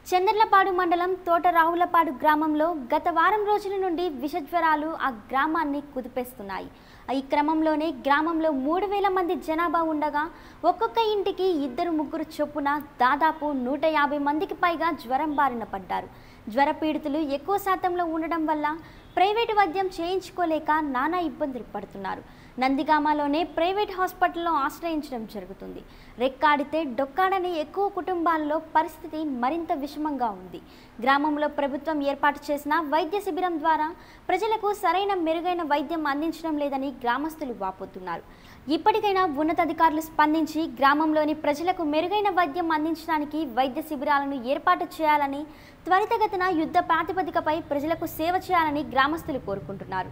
చంద్రలపాడు మండలం తోట రావులపాడు గ్రామంలో గత వారం రోజుల నుండి విషజ్వరాలు ఆ గ్రామాన్ని కుదిపేస్తున్నాయి ఈ క్రమంలోనే గ్రామంలో మూడు వేల మంది జనాభా ఉండగా ఒక్కొక్క ఇంటికి ఇద్దరు ముగ్గురు చొప్పున దాదాపు నూట యాభై మందికి పైగా జ్వరం బారిన పడ్డారు జ్వర పీడితులు ఎక్కువ శాతంలో ఉండడం వల్ల ప్రైవేటు వైద్యం చేయించుకోలేక నానా ఇబ్బందులు పడుతున్నారు నందిగామలోనే ప్రైవేట్ హాస్పిటల్లో ఆశ్రయించడం జరుగుతుంది రెక్కాడితే డొక్కాడని ఎక్కువ కుటుంబాల్లో పరిస్థితి మరింత విషమంగా ఉంది గ్రామంలో ప్రభుత్వం ఏర్పాటు చేసిన వైద్య శిబిరం ద్వారా ప్రజలకు సరైన మెరుగైన వైద్యం అందించడం లేదని గ్రామస్తులు వాపోతున్నారు ఇప్పటికైనా ఉన్నతాధికారులు స్పందించి గ్రామంలోని ప్రజలకు మెరుగైన వైద్యం అందించడానికి వైద్య శిబిరాలను ఏర్పాటు చేయాలని త్వరితగతిన యుద్ధ ప్రాతిపదికపై ప్రజలకు సేవ చేయాలని గ్రామస్తులు కోరుకుంటున్నారు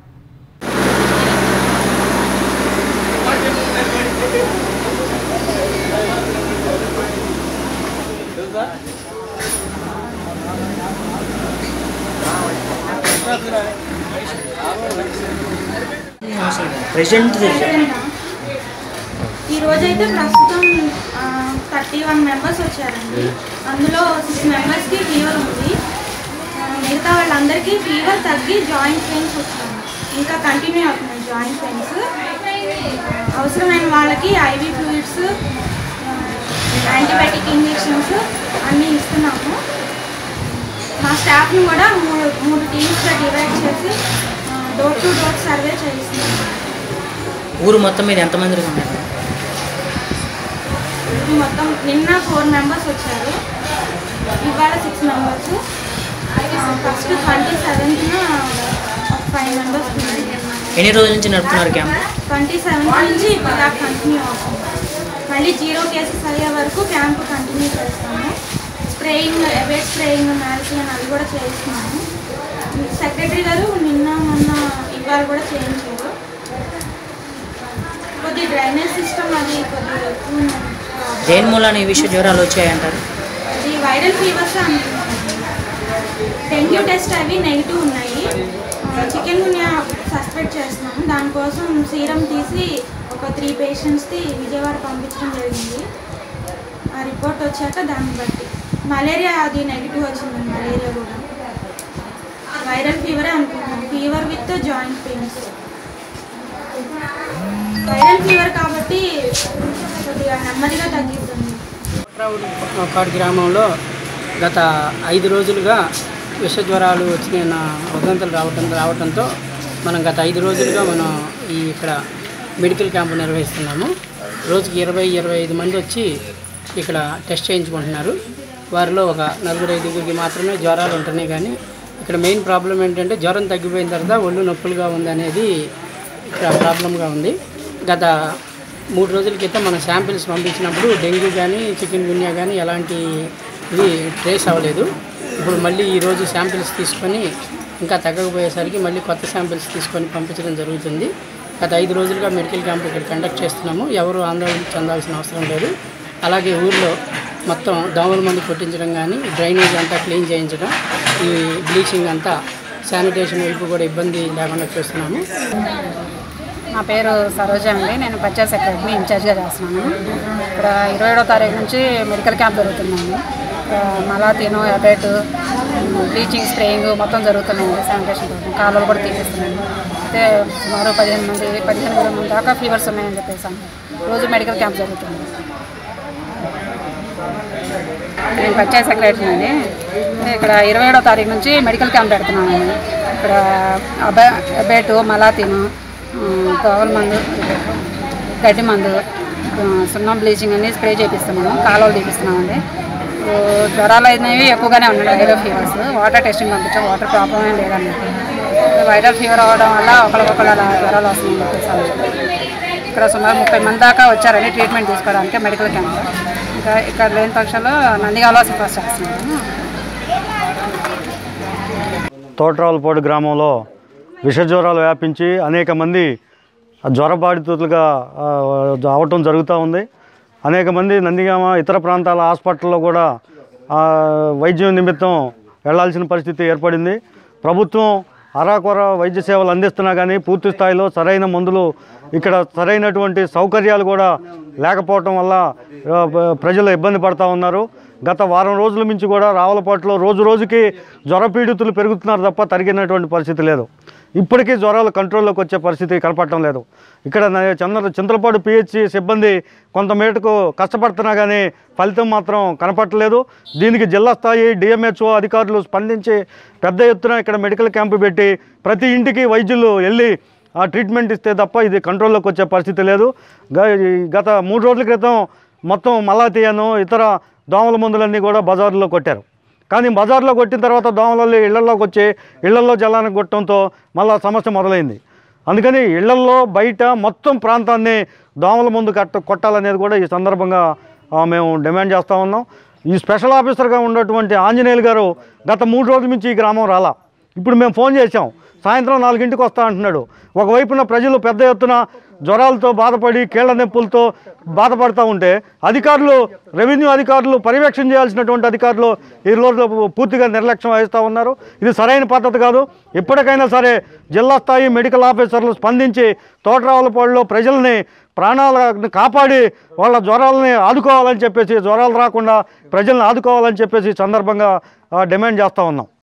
ప్రెసెంట్ ఈ రోజైతే ప్రస్తుతం థర్టీ వన్ మెంబర్స్ వచ్చారండి అందులో సిక్స్ మెంబర్స్కి ఫీవర్ ఉంది ఆ, మిగతా వాళ్ళందరికీ ఫీవర్ తగ్గి జాయింట్ పెయిన్స్ వచ్చాయి ఇంకా కంటిన్యూ అవుతున్నాయి జాయింట్ పెయిన్స్ అవసరమైన వాళ్ళకి ఐవీ ఫ్లూయిడ్స్ యాంటీబయాటిక్ ఇంజెక్షన్స్ అన్నీ ఇస్తున్నాము మా స్టాఫ్ని కూడా మూడు మూడు టీమ్స్గా డివైడ్ చేసి డోర్ టు డోర్ సర్వే చేయిస్తున్నాము ఊరు మొత్తం మీద ఎంతమంది ఉన్నారు మొత్తం నిన్న ఫోర్ మెంబర్స్ వచ్చారు ఇవాళ సిక్స్ మెంబర్స్ ఫస్ట్ ట్వంటీ సెవెంత్న ఒక ఫైవ్ మెంబర్స్ ఎన్ని రోజుల నుంచి నడుపుతున్నారు క్యాంప్ ట్వంటీ సెవెంత్ నుంచి ఇప్పుడు దాకా కంటిన్యూ అవుతుంది మళ్ళీ జీరో కేసెస్ అయ్యే వరకు క్యాంప్ కంటిన్యూ చేస్తాము స్ప్రేయింగ్ ఎవెట్ స్ప్రేయింగ్ మ్యారథాన్ అవి కూడా చేస్తున్నాము సెక్రటరీ గారు నిన్న మొన్న ఇవాళ కూడా చేయించారు కొద్ది డ్రైనేజ్ సిస్టమ్ అది కొద్దిగా ఎక్కువ ఉంది. దేని మూలాన ఈ విషయ జ్వరాలు వచ్చాయంటారు అది వైరల్ ఫీవర్స్ అనుకుంటున్నాను డెంగ్యూ టెస్ట్ అవి నెగిటివ్ ఉన్నాయి చికెన్ గున్యా సస్పెక్ట్ చేస్తున్నాము దానికోసం సీరం తీసి ఒక త్రీ పేషెంట్స్కి విజయవాడ పంపించడం జరిగింది ఆ రిపోర్ట్ వచ్చాక దాన్ని బట్టి మలేరియా అది నెగిటివ్ వచ్చింది మలేరియా కూడా వైరల్ ఫీవరే అనుకుంటున్నాను fever with joint pains viral fever కాబట్టి కొద్దిగా నెమ్మదిగా తగ్గిస్తుంది పాడు గ్రామంలో గత ఐదు రోజులుగా విష జ్వరాలు వచ్చిన ఉదంతలు రావటం రావడంతో మనం గత ఐదు రోజులుగా మనం ఈ ఇక్కడ మెడికల్ క్యాంపు నిర్వహిస్తున్నాము రోజుకి ఇరవై ఇరవై ఐదు మంది వచ్చి ఇక్కడ టెస్ట్ చేయించుకుంటున్నారు వారిలో ఒక నలుగురు ఐదుగురికి మాత్రమే జ్వరాలు ఉంటున్నాయి కానీ ఇక్కడ మెయిన్ ప్రాబ్లం ఏంటంటే జ్వరం తగ్గిపోయిన తర్వాత ఒళ్ళు నొప్పులుగా ఉంది అనేది ఇక్కడ ప్రాబ్లంగా ఉంది గత మూడు రోజుల క్రితం మనం శాంపిల్స్ పంపించినప్పుడు డెంగ్యూ కానీ చికెన్ గున్యా కానీ ఎలాంటి ఇవి ట్రేస్ అవ్వలేదు ఇప్పుడు మళ్ళీ ఈరోజు శాంపిల్స్ తీసుకొని ఇంకా తగ్గకపోయేసరికి మళ్ళీ కొత్త శాంపిల్స్ తీసుకొని పంపించడం జరుగుతుంది గత ఐదు రోజులుగా మెడికల్ క్యాంప్ ఇక్కడ కండక్ట్ చేస్తున్నాము ఎవరు ఆందోళన చెందాల్సిన అవసరం లేదు అలాగే ఊర్లో మొత్తం దోమల మందు కొట్టించడం కానీ డ్రైనేజ్ అంతా క్లీన్ చేయించడం ఈ బ్లీచింగ్ అంతా శానిటేషన్ వైపు కూడా ఇబ్బంది లేకుండా చూస్తున్నాము నా పేరు సరోజ అండి నేను పంచాయత్ సెక్రటరీని ఇన్ఛార్జ్గా చేస్తున్నాను ఇక్కడ ఇరవై ఏడో తారీఖు నుంచి మెడికల్ క్యాంప్ జరుగుతుందండి ఇక్కడ మలాతీను ఎబెట్ బ్లీచింగ్ స్ప్రేయింగ్ మొత్తం జరుగుతున్నాయండి శానిటేషన్ కోసం కాలువలు కూడా తీపిస్తున్నాను అయితే సుమారు పదిహేను మంది పదిహేను వేల మంది దాకా ఫీవర్స్ ఉన్నాయని చెప్పేసి రోజు మెడికల్ క్యాంప్ జరుగుతుంది నేను పంచాయత్ సెక్రటరీ అండి ఇక్కడ ఇరవై ఏడో తారీఖు నుంచి మెడికల్ క్యాంప్ పెడుతున్నాను ఇక్కడ అబే అబేటు మలాతీను దోవల మందు గడ్డి మందు ఆ, సున్నం బ్లీచింగ్ అన్ని స్ప్రే చేపిస్తున్నాము కాలువలు తీపిస్తున్నామండి ఓ, జ్వరాలు అయినవి ఎక్కువగానే ఉన్నాయి వైరల్ ఫీవర్స్ వాటర్ టెస్టింగ్ పంపించాం వాటర్ ప్రాబ్లం ఏం లేదండి వైరల్ ఫీవర్ అవ్వడం వల్ల ఒకరికొకరు అలా జ్వరాలు వస్తున్నాయని చెప్పేసి ఇక్కడ సుమారు ముప్పై మంది దాకా వచ్చారండి ట్రీట్మెంట్ తీసుకోవడానికి మెడికల్ క్యాంప్ ఇంకా ఇక్కడ లేని పక్షంలో నందిగాలో సిఫార్సు చేస్తున్నాము తోటరావులపాడు గ్రామంలో విషజ్వరాలు వ్యాపించి అనేక మంది జ్వరబాధితులుగా ఆ, అవటం జరుగుతూ ఉంది అనేక మంది నందిగామ ఇతర ప్రాంతాల హాస్పిటల్లో కూడా ఆ, వైద్యం నిమిత్తం వెళ్లాల్సిన పరిస్థితి ఏర్పడింది ప్రభుత్వం అరాకొర వైద్య సేవలు అందిస్తున్నా కానీ పూర్తి స్థాయిలో సరైన మందులు ఇక్కడ సరైనటువంటి సౌకర్యాలు కూడా లేకపోవటం వల్ల ఆ, ప- ప్రజలు ఇబ్బంది పడుతూ ఉన్నారు గత వారం రోజుల నుంచి కూడా రావులపాట్లో రోజు రోజుకి జ్వర పీడితులు పెరుగుతున్నారు తప్ప తరిగినటువంటి పరిస్థితి లేదు ఇప్పటికీ జ్వరాలు కంట్రోల్లోకి వచ్చే పరిస్థితి కనపడటం లేదు ఇక్కడ నా చంద్ర చింతలపాడు పిహెచ్సి సిబ్బంది కొంత మేరకు కష్టపడుతున్నా కానీ ఫలితం మాత్రం కనపడలేదు దీనికి జిల్లా స్థాయి డిఎంహెచ్ఓ అధికారులు స్పందించి పెద్ద ఎత్తున ఇక్కడ మెడికల్ క్యాంపు పెట్టి ప్రతి ఇంటికి వైద్యులు వెళ్ళి ఆ ట్రీట్మెంట్ ఇస్తే తప్ప ఇది కంట్రోల్లోకి వచ్చే పరిస్థితి లేదు గ- ఈ గత మూడు రోజుల క్రితం మొత్తం మలాతియాను ఇతర దోమల మందులన్నీ కూడా బజార్లో కొట్టారు కానీ బజార్లో కొట్టిన తర్వాత దోమలలో ఇళ్లలోకి వచ్చి ఇళ్లలో జలానికి కొట్టడంతో మళ్ళా సమస్య మొదలైంది అందుకని ఇళ్లల్లో బయట మొత్తం ప్రాంతాన్ని దోమల ముందు కట్ట కొట్టాలనేది కూడా ఈ సందర్భంగా ఆ, మేము డిమాండ్ చేస్తూ ఉన్నాం ఈ స్పెషల్ ఆఫీసర్గా ఉన్నటువంటి ఆంజనేయులు గారు గత మూడు రోజుల నుంచి ఈ గ్రామం రాలా ఇప్పుడు మేము ఫోన్ చేసాం సాయంత్రం నాలుగింటికి వస్తా అంటున్నాడు ఒకవైపున ప్రజలు పెద్ద ఎత్తున జ్వరాలతో బాధపడి కీళ్ల నొప్పులతో బాధపడుతూ ఉంటే అధికారులు రెవెన్యూ అధికారులు పర్యవేక్షణ చేయాల్సినటువంటి అధికారులు ఈ రోజు పూర్తిగా నిర్లక్ష్యం వహిస్తూ ఉన్నారు ఇది సరైన పద్ధతి కాదు ఎప్పటికైనా సరే జిల్లా స్థాయి మెడికల్ ఆఫీసర్లు స్పందించి తోటరావులపాడులో ప్రజల్ని ప్రాణాలను కాపాడి వాళ్ళ జ్వరాలని ఆదుకోవాలని చెప్పేసి జ్వరాలు రాకుండా ప్రజల్ని ఆదుకోవాలని చెప్పేసి ఈ సందర్భంగా ఆ, డిమాండ్ చేస్తూ ఉన్నాం